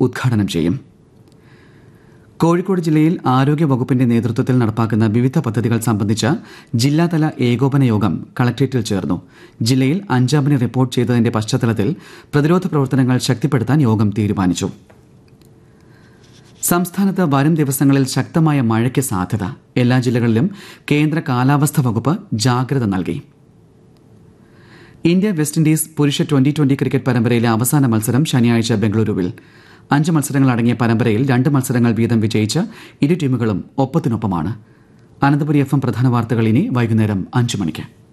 ഉദ്ഘാടനം ചെയ്യും കോഴിക്കോട് ജില്ലയിൽ ആരോഗ്യ വകുപ്പിന്റെ നേതൃത്വത്തിൽ നടപ്പാക്കുന്ന വിവിധ പദ്ധതികൾ സംബന്ധിച്ച ജില്ലാതല ഏകോപന യോഗം കളക്ട്രേറ്റിൽ ചേർന്നു ജില്ലയിൽ അഞ്ചാമിന് റിപ്പോർട്ട് ചെയ്തതിന്റെ പശ്ചാത്തലത്തിൽ പ്രതിരോധ പ്രവർത്തനങ്ങൾ ശക്തിപ്പെടുത്താൻ യോഗം തീരുമാനിച്ചു സംസ്ഥാനത്ത് വരും ദിവസങ്ങളിൽ ശക്തമായ മഴയ്ക്ക് സാധ്യത എല്ലാ ജില്ലകളിലും കേന്ദ്ര കാലാവസ്ഥാ വകുപ്പ് ജാഗ്രത നൽകി ഇന്ത്യ വെസ്റ്റ് ഇൻഡീസ് പുരുഷ ട്വന്റി ട്വന്റി ക്രിക്കറ്റ് പരമ്പരയിലെ അവസാന മത്സരം ശനിയാഴ്ച ബംഗളൂരുവിൽ അഞ്ച് മത്സരങ്ങൾ അടങ്ങിയ പരമ്പരയിൽ രണ്ട് മത്സരങ്ങൾ വീതം വിജയിച്ച് ഇരു ടീമുകളും ഒപ്പത്തിനൊപ്പമാണ് അനന്തപുരി എഫ് എം പ്രധാന വാർത്തകൾ ഇനി വൈകുന്നേരം അഞ്ച് മണിക്ക്